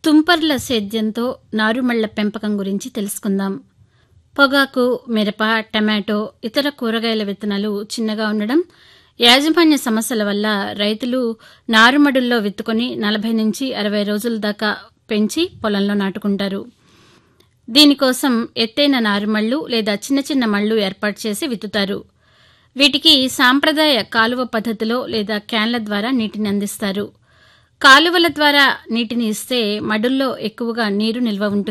తుంపర్ల సేద్యంతో నారుమళ్ల పెంపకం గురించి తెలుసుకుందాం పొగాకు మిరప టమాటో ఇతర కూరగాయల విత్తనాలు చిన్నగా ఉండడం యాజమాన్య సమస్యల వల్ల రైతులు నారుమడుల్లో విత్తుకొని నలభై నుంచి అరవై రోజుల దాకా పెంచి పొలంలో నాటుకుంటారు దీనికోసం ఎత్తైన నారుమళ్లు లేదా చిన్న చిన్న మళ్లు ఏర్పాటు చేసి విత్తుతారు వీటికి సాంప్రదాయ కాలువ పద్దతిలో లేదా క్యాన్ల ద్వారా నీటిని అందిస్తారు కాలువల ద్వారా నీటిని ఇస్తే మడుల్లో ఎక్కువగా నీరు నిల్వ ఉంటుంది